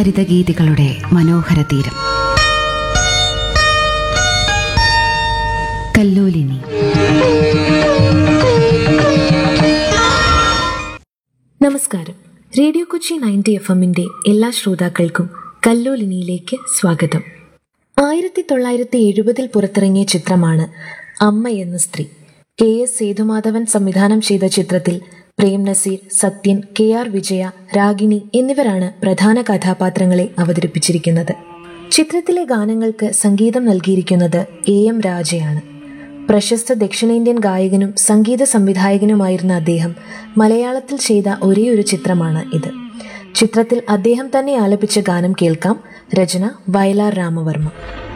ഹരിതഗീതികളുടെ മനോഹര തീരം കല്ലോലിനി നമസ്കാരം റേഡിയോ കൊച്ചി നയൻറ്റി എഫ് എമ്മിന്റെ എല്ലാ ശ്രോതാക്കൾക്കും കല്ലോലിനിയിലേക്ക് സ്വാഗതം ആയിരത്തി തൊള്ളായിരത്തി എഴുപതിൽ പുറത്തിറങ്ങിയ ചിത്രമാണ് അമ്മ എന്ന സ്ത്രീ കെ എസ് സേതുമാധവൻ സംവിധാനം ചെയ്ത ചിത്രത്തിൽ പ്രേം നസീർ സത്യൻ കെ ആർ വിജയ രാഗിണി എന്നിവരാണ് പ്രധാന കഥാപാത്രങ്ങളെ അവതരിപ്പിച്ചിരിക്കുന്നത് ചിത്രത്തിലെ ഗാനങ്ങൾക്ക് സംഗീതം നൽകിയിരിക്കുന്നത് എ എം രാജയാണ് പ്രശസ്ത ദക്ഷിണേന്ത്യൻ ഗായകനും സംഗീത സംവിധായകനുമായിരുന്ന അദ്ദേഹം മലയാളത്തിൽ ചെയ്ത ഒരേയൊരു ചിത്രമാണ് ഇത് ചിത്രത്തിൽ അദ്ദേഹം തന്നെ ആലപിച്ച ഗാനം കേൾക്കാം രചന വയലാർ രാമവർമ്മ